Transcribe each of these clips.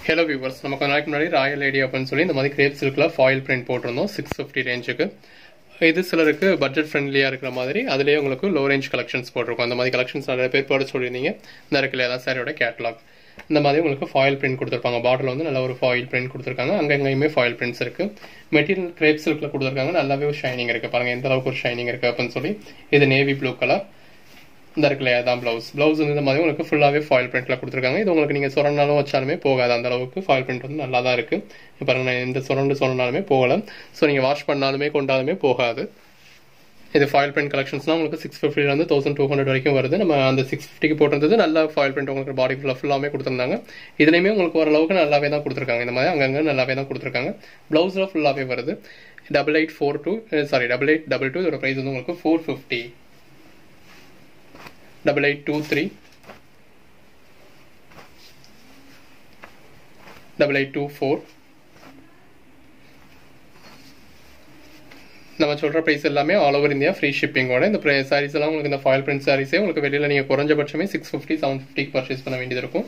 hello viewers நம்ம கொஞ்ச நாளைக்கு முன்னாடி ராயல் லேடி அப்படின்னு சொல்லி இந்த மாதிரி கிரேப் சில்கில் ஃபாயில் பிரிண்ட் போட்டிருந்தோம் சிக்ஸ் ஃபிஃப்டி ரேஞ்சுக்கு இது சிலருக்கு பட்ஜெட் ஃப்ரெண்ட்லியாக இருக்கிற மாதிரி அதுலேயே உங்களுக்கு லோ ரேஞ்ச் கலெக்ஷன்ஸ் போட்டிருக்கோம் அந்த மாதிரி கலெக்ஷன்ஸ் நிறைய பேர் போட சொல்லியிருந்தீங்க இந்த இருக்குல்ல அதான் சாரியோட கேட்லாக் இந்த மாதிரி உங்களுக்கு ஃபாயில் பிரிண்ட் கொடுத்துருப்பாங்க பாட்டில் வந்து நல்ல ஒரு ஃபாயில் பிரிண்ட் கொடுத்துருக்காங்க அங்கங்கேயுமே ஃபாயில் பிரிண்ட்ஸ் இருக்கு மெட்டீரியல் கிரேப் சில்கில் கொடுத்துருக்காங்க நல்லாவே ஒரு ஷைனிங் இருக்கு பாருங்க எந்த அளவுக்கு ஒரு ஷைனிங் இருக்கு அப்படின்னு சொல்லி இது நேவி ப்ளூ கலர் இந்த இருக்கு இல்லையா தான் ப்ளவுஸ் ப்ளவுஸ் வந்து இந்த மாதிரி உங்களுக்கு ஃபுல்லாகவே ஃபாயில் பிரிண்ட்ல கொடுத்துருக்காங்க இது உங்களுக்கு நீங்கள் சுரண்டாலும் வச்சாலுமே போகாது அந்த அளவுக்கு ஃபாயில் பிரிண்ட் வந்து நல்லா தான் இருக்கு இப்போ நான் இந்த சுரண்டு சொன்னாலுமே போகல ஸோ நீங்கள் வாஷ் பண்ணாலுமே கொண்டாலுமே போகாது இது ஃபாயில் பிரிண்ட் கலெக்ஷன்ஸ்லாம் உங்களுக்கு சிக்ஸ் ஃபிஃப்டிலேருந்து தௌசண்ட் டூ ஹண்ட்ரட் வரைக்கும் வருது நம்ம அந்த சிக்ஸ் ஃபிஃப்டிக்கு போட்டிருந்தது நல்ல ஃபாயில் பிரிண்ட் உங்களுக்கு பாடி ஃபுல்லாக ஃபுல்லாமே கொடுத்துருந்தாங்க இதுலேயுமே உங்களுக்கு ஓரளவுக்கு நல்லாவே தான் கொடுத்துருக்காங்க இந்த மாதிரி அங்கங்கே நல்லாவே தான் கொடுத்துருக்காங்க ப்ளவுஸில் ஃபுல்லாகவே வருது double eight four two sari double eight double two இதோட ப்ரைஸ் வந்து உங்களுக்கு four fifty double eight two three double eight two four நம்ம சொல்கிற ப்ரைஸ் எல்லாமே ஆல் ஓவர் இந்தியா ஃப்ரீ ஷிப்பிங்கோட இந்த சாரீஸ் எல்லாம் உங்களுக்கு இந்த ஃபாயில் பிரிண்ட் சாரீஸே உங்களுக்கு வெளியில் நீங்கள் குறைஞ்சபட்சமே சிக்ஸ் ஃபிஃப்டி செவன் ஃபிஃப்டிக்கு பர்ச்சேஸ் பண்ண வேண்டியது இருக்கும்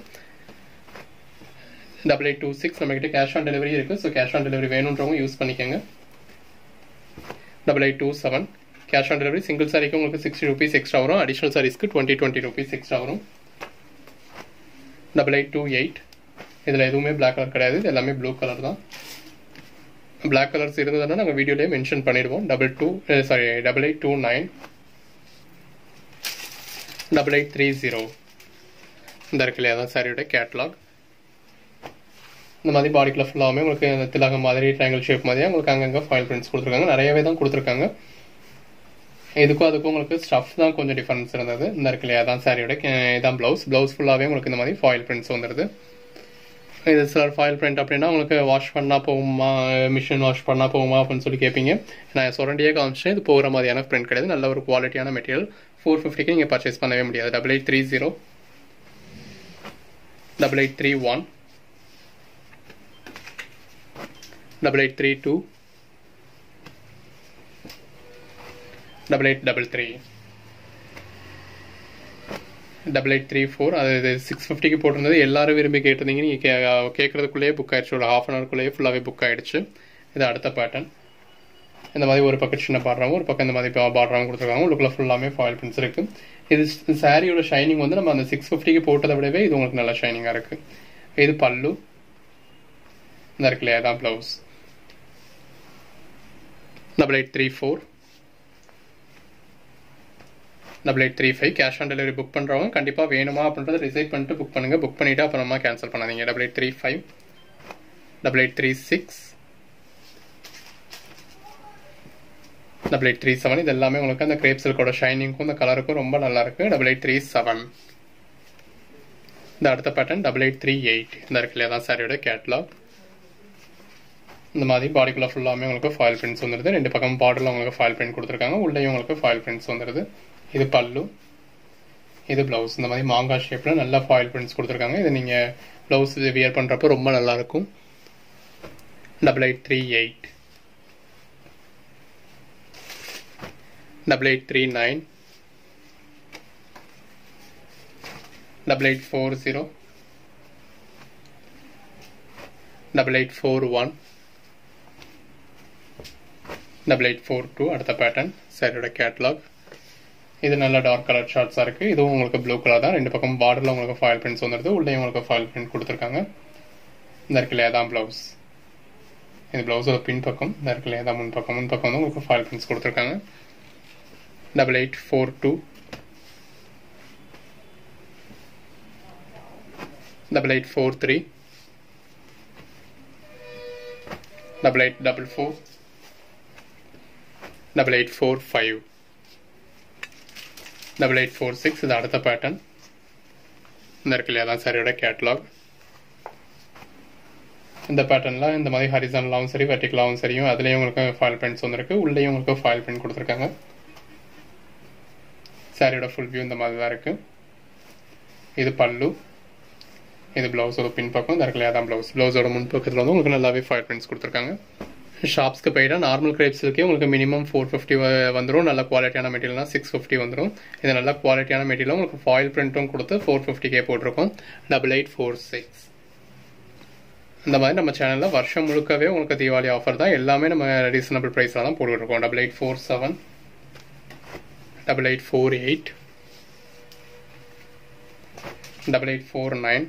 டபுள் எயிட் டூ சிக்ஸ் நம்மகிட்ட கேஷ் ஆன் டெலிவரி இருக்குது ஸோ கேஷ் ஆன் டெலிவரி வேணுன்றவங்க யூஸ் பண்ணிக்கோங்க double eight two seven cash on delivery single சாரிக்கு உங்களுக்கு சிக்ஸ்டி ருபீஸ் எக்ஸ்ட்ரா வரும் அடிஷனல் சாரீஸ்க்கு டுவெண்ட்டி டுவெண்ட்டி ருபீஸ் எக்ஸ்ட்ரா வரும் டபுள் எயிட் டூ எயிட் இதில் எதுவுமே பிளாக் கலர் கிடையாது இது எல்லாமே ப்ளூ கலர் தான் பிளாக் கலர்ஸ் இருந்ததுன்னா நாங்கள் வீடியோலேயே மென்ஷன் பண்ணிடுவோம் double two sari double eight two nine double eight three zero இந்த இருக்கு இல்லையா தான் சாரியோட கேட்லாக் இந்த மாதிரி பாடிக்குள்ள ஃபுல்லாகவே உங்களுக்கு இந்த திலகம் மாதிரி ட்ரையாங்கிள் ஷேப் மாதிரியே உங்களுக்கு அங்கங்கே ஃபாயில் பிரிண்ட்ஸ் கொடுத்துருக்காங்க நிறையவே தான் கொடுத்துருக்காங்க இதுக்கும் அதுக்கும் உங்களுக்கு ஸ்டஃப் தான் கொஞ்சம் டிஃபரன்ஸ் இருந்தது இந்த இருக்கு இல்லையா தான் சாரியோட இதான் ப்ளவுஸ் ப்ளவுஸ் ஃபுல்லாகவே உங்களுக்கு இந்த மாதிரி ஃபாயில் பிரிண்ட்ஸ் வந்துடுது இது சிலர் ஃபாயில் பிரிண்ட் அப்படின்னா உங்களுக்கு வாஷ் பண்ணால் போகுமா மிஷின் வாஷ் பண்ணால் போகுமா அப்படின்னு சொல்லி கேட்பீங்க நான் சொரண்டியே காமிச்சேன் இது போகிற மாதிரியான பிரிண்ட் கிடையாது நல்ல ஒரு குவாலிட்டியான மெட்டீரியல் ஃபோர் ஃபிஃப்டிக்கு நீங்கள் பர்ச்சேஸ் பண்ணவே முடியாது double eight three zero double eight three one double eight three two double eight double three double eight three four அது இது சிக்ஸ் ஃபிஃப்டிக்கு போட்டிருந்தது எல்லாரும் விரும்பி கேட்டிருந்தீங்க நீங்கள் கே கேட்குறதுக்குள்ளேயே புக் ஆயிடுச்சு ஒரு ஹாஃப் அன் ஹவர்க்குள்ளேயே ஃபுல்லாகவே புக் ஆயிடுச்சு இது அடுத்த பேட்டர்ன் இந்த மாதிரி ஒரு பக்கம் சின்ன பாடுறாங்க ஒரு பக்கம் இந்த மாதிரி பாடுறாங்க கொடுத்துருக்காங்க உள்ளுக்குள்ள ஃபுல்லாமே ஃபாயில் பிரிண்ட்ஸ் இருக்கு இது சாரியோட ஷைனிங் வந்து நம்ம அந்த சிக்ஸ் ஃபிஃப்டிக்கு போட்டதை விடவே இது உங்களுக்கு நல்லா ஷைனிங்காக இருக்கு இது பல்லு இந்த இருக்கு இல்லையா தான் blouse double eight three four double eight three five cash on delivery book பண்ணுறவங்க கண்டிப்பாக வேணுமா அப்படின்றத டிசைட் பண்ணிட்டு புக் பண்ணுங்கள் புக் பண்ணிவிட்டு அப்புறமா கேன்சல் பண்ணாதீங்க double eight three five double eight three six double eight three seven இது எல்லாமே உங்களுக்கு அந்த கிரேப் சில்கோட ஷைனிங்க்கும் இந்த கலருக்கும் ரொம்ப நல்லா இருக்கு டபுள் எயிட் த்ரீ செவன் இந்த அடுத்த pattern double eight three eight இந்த இருக்கு இல்லையா தான் சாரியோட கேட்லாக் இந்த மாதிரி பாடிக்குள்ள ஃபுல்லாமே உங்களுக்கு ஃபாயில் பிரிண்ட்ஸ் வந்துருது ரெண்டு பக்கம் பார்டரில் உங்களுக்கு ஃபாயில் பிரிண்ட் கொடுத்துருக்காங்க உள்ளேயும் உங்களுக்கு ஃபாயில் பிரிண்ட்ஸ் வந்துருது இது பல்லு இது ப்ளவுஸ் இந்த மாதிரி மாங்காய் ஷேப்பில் நல்ல ஃபாயில் பிரிண்ட்ஸ் கொடுத்துருக்காங்க இது நீங்கள் ப்ளவுஸ் வியர் பண்ணுறப்போ ரொம்ப நல்லாயிருக்கும் double eight three eight double eight three nine double eight four zero double eight four one double eight four two அடுத்த பேட்டர்ன் சாரியோட கேட்லாக் இது நல்ல டார்க் கலர் ஷார்ட்ஸாக இருக்குது இதுவும் உங்களுக்கு ப்ளூ கலர் தான் ரெண்டு பக்கம் பார்டரில் உங்களுக்கு ஃபாயில் பிரிண்ட்ஸ் வந்துடுது உள்ளே உங்களுக்கு ஃபாயில் பிரிண்ட் கொடுத்துருக்காங்க இந்த இருக்குல்ல தான் ப்ளவுஸ் இது ப்ளவுஸோட பின் பக்கம் இந்த இருக்குல்ல தான் முன் பக்கம் முன் பக்கம் வந்து உங்களுக்கு ஃபாயில் பிரிண்ட்ஸ் கொடுத்துருக்காங்க double eight four two double eight four three double eight double four double eight four five double eight four six இது அடுத்த பேட்டர்ன் இந்த இருக்கு இல்லையா தான் சாரியோட கேட்லாக் இந்த பேட்டர்னில் இந்த மாதிரி ஹரிசன்லாவும் சரி வெர்டிகலாவும் சரியும் அதுலேயும் உங்களுக்கு ஃபாயில் பிரிண்ட்ஸ் வந்துருக்கு உள்ளேயும் உங்களுக்கு ஃபாயில் பிரிண்ட் கொடுத்துருக்காங்க சாரியோட ஃபுல் வியூ இந்த மாதிரி தான் இருக்குது இது பல்லு இது ப்ளவுஸோட பின் பக்கம் இந்த இருக்கு இல்லையா தான் ப்ளவுஸ் ப்ளவுஸோட முன் பக்கத்தில் வந்து உங்களுக்கு நல்லாவே ஃபாயில் பிரிண்ட்ஸ் கொடுத்துருக்காங்க ஷாப்ஸ்க்கு போயிட்டா நார்மல் கிரேப்ஸுக்கே உங்களுக்கு மினிமம் ஃபோர் ஃபிஃப்டி வந்துடும் நல்ல குவாலிட்டியான மெட்டீரியல்னா சிக்ஸ் ஃபிஃப்டி வந்துடும் இது நல்ல குவாலிட்டியான மெட்டீரியல் உங்களுக்கு ஃபாயில் பிரிண்ட்டும் கொடுத்து ஃபோர் ஃபிஃப்டிக்கே போட்டிருக்கோம் டபுள் எயிட் ஃபோர் சிக்ஸ் இந்த மாதிரி நம்ம சேனலில் வருஷம் முழுக்கவே உங்களுக்கு தீபாவளி ஆஃபர் தான் எல்லாமே நம்ம ரீசனபிள் ப்ரைஸில் தான் போட்டுருக்கோம் double eight four seven double eight four eight double eight four nine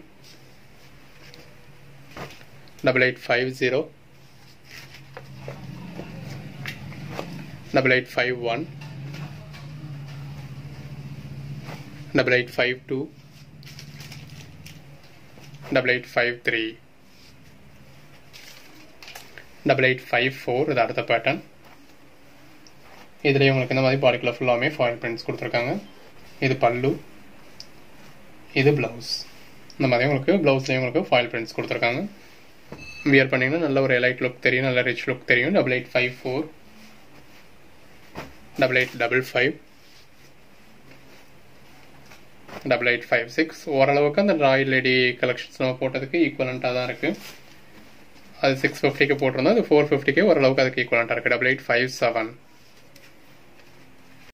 double eight five zero double eight five one double eight five two double eight five three double eight five four இது அடுத்த pattern இதுலேயே உங்களுக்கு இந்த மாதிரி பாடிக்குள்ள ஃபுல்லாமே foil prints கொடுத்துருக்காங்க இது பல்லு இது ப்ளவுஸ் இந்த மாதிரி உங்களுக்கு ப்ளவுஸ்லேயும் உங்களுக்கு ஃபாயில் பிரிண்ட்ஸ் கொடுத்துருக்காங்க வியர் பண்ணிங்கன்னா நல்ல ஒரு எலைட் லுக் தெரியும் நல்ல ரிச் லுக் தெரியும் double eight five four double eight double five double eight five six ஓரளவுக்கு அந்த ராயல் லேடி கலெக்ஷன்ஸ் நம்ம போட்டதுக்கு ஈக்குவலண்ட்டாக தான் இருக்குது அது சிக்ஸ் ஃபிஃப்டிக்கு போட்டிருந்தோம் அது ஃபோர் ஃபிஃப்டிக்கு ஓரளவுக்கு அதுக்கு ஈக்குவலண்ட்டாக இருக்குது டபுள் எயிட் ஃபைவ் செவன்